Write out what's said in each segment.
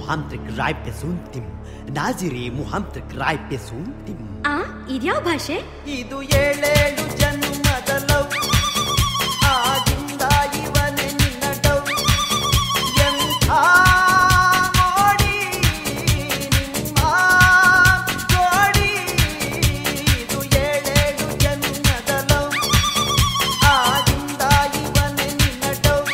ಮುಹಾಂತ್ರಿಕ್ ರಾಯ್ ಪೆ ಸುಂತಿಮ್ ನಾಜಿರಿ ಮುಹಾಂತ್ರಿಕ್ ರಾಯ್ ಪೆ ಸುಂತಿಮ್ ಆ ಇದ್ಯಾವ ಭಾಷೆ ಇದು ಏಳೇಳು ಜನ್ಮದ ಲವ್ ಆಗಿಂದ ಇವನೇ ನಿನ್ನ ಡವ್ ಎಂಥ ಮೋಡಿ ನಿಮ್ಮ ಜೋಡಿ ಇದು ಏಳೇಳು ಜನ್ಮದ ಲವ್ ಆಗಿಂದ ಇವನೇ ನಿನ್ನ ಡವ್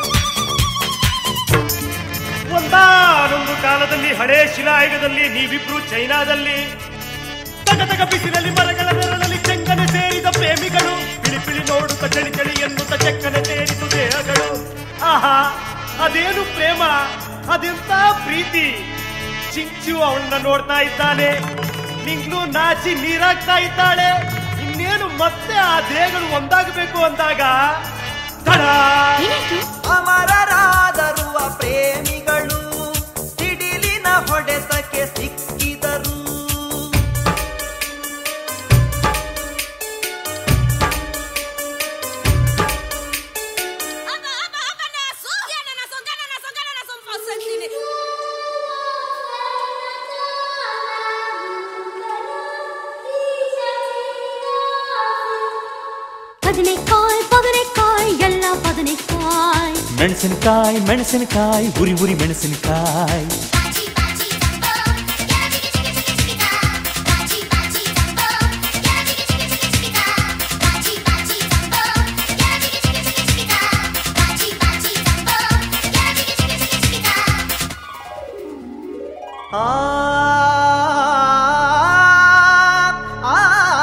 ಒಂದಾನೊಂದು ಕಾಲದಲ್ಲಿ ಹಳೇ ಶಿಲಾಯುಗದಲ್ಲಿ ನೀವಿಬ್ರು ಚೈನಾದಲ್ಲಿ ತಗ ತಗ ಬಿಸಿಲಲ್ಲಿ ಮರಗಳ ನೆರಳಲ್ಲಿ ಚೆಂಗನೆ ಸೇರಿದ ಪ್ರೇಮಿಗಳು ಪಿಳಿ ಪಿಳಿ ನೋಡುತ್ತ ಚಳಿ ಚಳಿ ಎನ್ನುತ್ತ ಚೆಕ್ಕನೆ ಸೇರಿತು ದೇಹಗಳು ಆಹಾ ಅದೇನು ಪ್ರೇಮ ಅದೆಂತ ಪ್ರೀತಿ ಚಿಂಚು ಅವಳನ್ನ ನೋಡ್ತಾ ಇದ್ದಾನೆ ನಿಂಗ್ಲು ನಾಚಿ ನೀರಾಗ್ತಾ ಇದ್ದಾಳೆ ಇನ್ನೇನು ಮತ್ತೆ ಆ ದೇಹಗಳು ಒಂದಾಗಬೇಕು ಅಂದಾಗ ತಡ ಏನಾಯ್ತು ಅಮರರಾದರುವ ಪ್ರೇಮಿಗಳು ಸಿಡಿಲಿನ ಹೊಡೆತಕ್ಕೆ ಸಿಕ್ಕಿದರು ಬದನೆಕಾಯ್ ಬದನೆಕಾಯ್ ಎಲ್ಲ ಬದನೆಕಾಯ್ ಮೆಣಸಿನಕಾಯಿ ಮೆಣಸಿನಕಾಯಿ ಉರಿ ಉರಿ ಮೆಣಸಿನಕಾಯಿ ಆ ಆ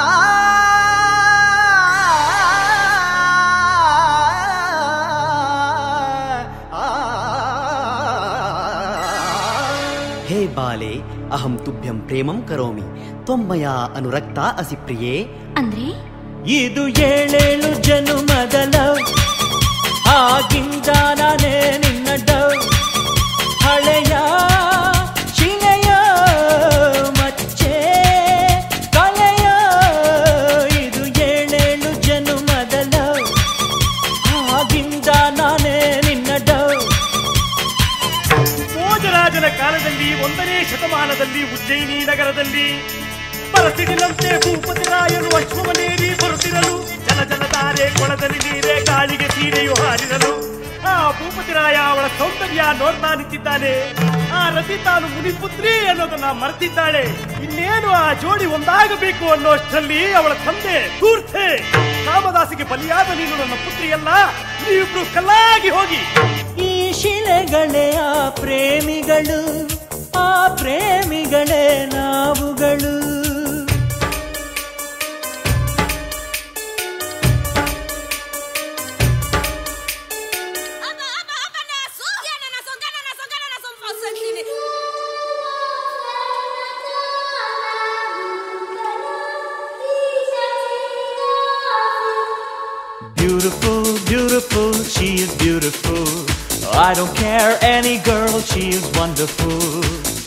ಹೇ ಬಾಲೆ ಅಹಂ ತುಭ್ಯಂ ಪ್ರೇಮಂ ಕರೋಮಿ ತ್ವಮ್ಮಯ ಅನುರಕ್ತ ಅಸಿ ಪ್ರಿಯೇ ಅಂದ್ರೆ ಇದು ಏಳೇಳು ಜನುಮದ ಲವ್ ಆಗಿಂದ ನಾನೇ ನಿನ್ನ ಡವ್ ಹಳೆಯ ಶಿಲೆಯ ಮಚ್ಚೆ ಕಲೆಯ ಇದು ಏಳೇಳು ಜನುಮದ ಲವ್ ಆಗಿಂದ ನಾನೇ ನಿನ್ನ ಡವ್ ಭೋಜರಾಜನ ಕಾಲದಲ್ಲಿ ಒಂದನೇ ಶತಮಾನದಲ್ಲಿ ಉಜ್ಜಯಿನಿ ನಗರದಲ್ಲಿ ಬರಸಿಡಿನಂತೆ ಭೂಪತಿ ರಾಯರು ಅಶ್ವಮನೇರಿ ಬರುತ್ತಿರಲು ಜಲ ಜಲಧಾರೆ ಕೊಳದಲ್ಲಿ ನೀರೇ ಗಾಳಿಗೆ ಸೀರೆಯು ಹಾರಿರಲು ಆ ಭೂಪತಿ ರಾಯ ಅವಳ ಸೌಂದರ್ಯ ನೋಡ್ತಾ ನಿಂತಿದ್ದಾನೆ ಆ ರತಿ ತಾನು ಮುನಿಪುತ್ರಿ ಅನ್ನೋದನ್ನ ಮರೆತಿದ್ದಾಳೆ ಇನ್ನೇನು ಆ ಜೋಡಿ ಒಂದಾಗಬೇಕು ಅನ್ನೋಷ್ಟರಲ್ಲಿ ಅವಳ ತಂದೆ ದೂರ್ತೆ ಕಾಮದಾಸಿಗೆ ಬಲಿಯಾದ ನೀನು ನನ್ನ ಪುತ್ರಿಯಲ್ಲ ನೀವಿಬ್ರು ಕಲ್ಲಾಗಿ ಹೋಗಿ ಈ ಶಿಲೆಗಳೇ ಆ ಪ್ರೇಮಿಗಳು ಆ ಪ್ರೇಮಿಗಳೇ ನಾವುಗಳು Beautiful, beautiful, she is beautiful. I don't care any girl, she is wonderful.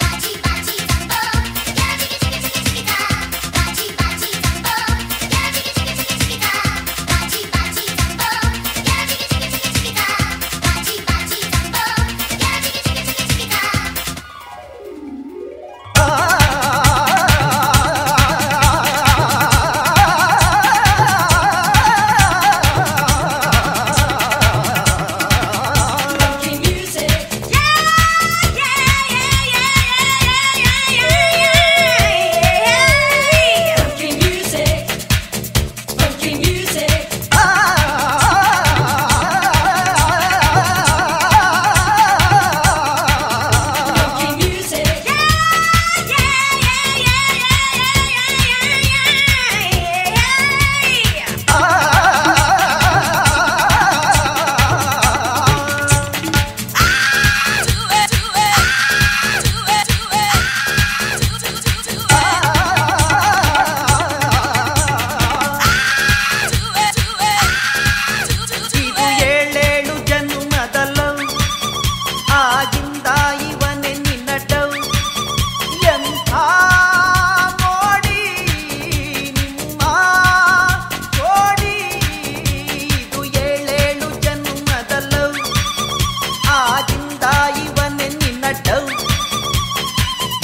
ಇದು ಏಳೇಳು ಜನ್ಮದ ಲವ್ ಆಗಿಂದ ಇವನೇ ನಿನ್ನ ಡವ್ ಎಂಥ ಮೋಡಿ ನಿಮ್ಮ ಜೋಡಿ ಇದು ಏಳೇಳು ಜನ್ಮದ ಲವ್ ಆಗಿಂದ ಇವನೇ ನಿನ್ನ ಡವ್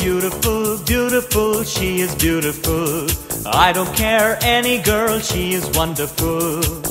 beautiful, beautiful, she is beautiful. I don't care any girl, she is wonderful.